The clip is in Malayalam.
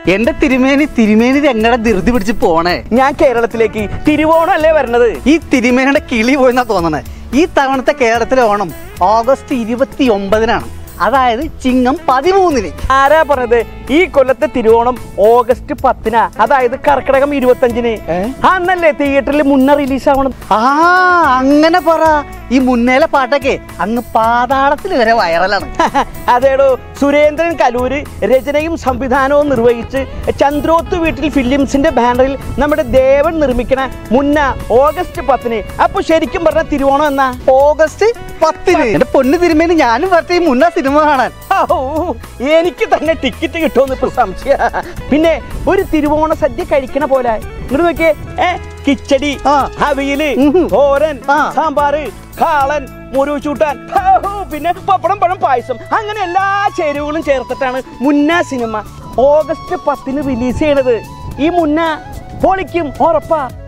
എന്റെ തിരുമേനി തിരുമേനി എങ്ങനെ ധൃതി പിടിച്ച് പോണേ ഞാൻ കേരളത്തിലേക്ക് തിരുവോണമല്ലേ വരണത് ഈ തിരുമേനിയുടെ കിളി പോയെന്നാ തോന്നണേ ഈ തവണത്തെ കേരളത്തിലെ ഓണം ഓഗസ്റ്റ് ഇരുപത്തി ഒമ്പതിനാണ് അതായത് ചിങ്ങം പതിമൂന്നിന് ആരാ പറഞ്ഞത് ഈ കൊല്ലത്തെ തിരുവോണം ഓഗസ്റ്റ് പത്തിനാ അതായത് കർക്കിടകം ഇരുപത്തഞ്ചിന് അന്നല്ലേ തിയേറ്ററിൽ മുന്നേ റിലീസ് ആവണം ആ അങ്ങനെ പറ ഈ മുന്നേലെ പാട്ടൊക്കെ അങ്ങ് പാതാളത്തിൽ വരെ വൈറലാണ് അതേടോ സുരേന്ദ്രൻ കലൂര് രചനയും സംവിധാനവും നിർവഹിച്ച് ചന്ദ്രോത്ത് വീട്ടിൽ ഫിലിംസിന്റെ ബാനറിൽ നമ്മുടെ ദേവൻ നിർമ്മിക്കണ മുന്ന ഓഗസ്റ്റ് പത്തിന് അപ്പൊ ശരിക്കും പറഞ്ഞ തിരുവോണം എന്നാ ഓഗസ്റ്റ് പത്തിന് എന്റെ പൊന്ന് തിരുമേനി ഞാനും വരട്ടെ ഈ മുന്ന സിനിമ കാണാൻ ഔ, എനിക്ക് തന്നെ ടിക്കറ്റ് കിട്ടുമെന്ന് ഇപ്പൊ സംശയ പിന്നെ ഒരു തിരുവോണ സദ്യ കഴിക്കണ പോലെ ഇങ്ങോട്ട് നോക്കിയേ ഏ കിച്ചടി ആ. അവിയല് ഉഹും. തോരൻ ആ. സാമ്പാറ് കാളൻ മുരുവ് ചൂട്ടാൻ ഔ, പിന്നെ പപ്പടം പഴം പായസം അങ്ങനെ എല്ലാ ചേരുവകളും ചേർത്തിട്ടാണ് മുന്ന സിനിമ ഓഗസ്റ്റ് പത്തിന് റിലീസ് ചെയ്യണത് ഈ മുന്ന പൊളിക്കും ഉറപ്പാ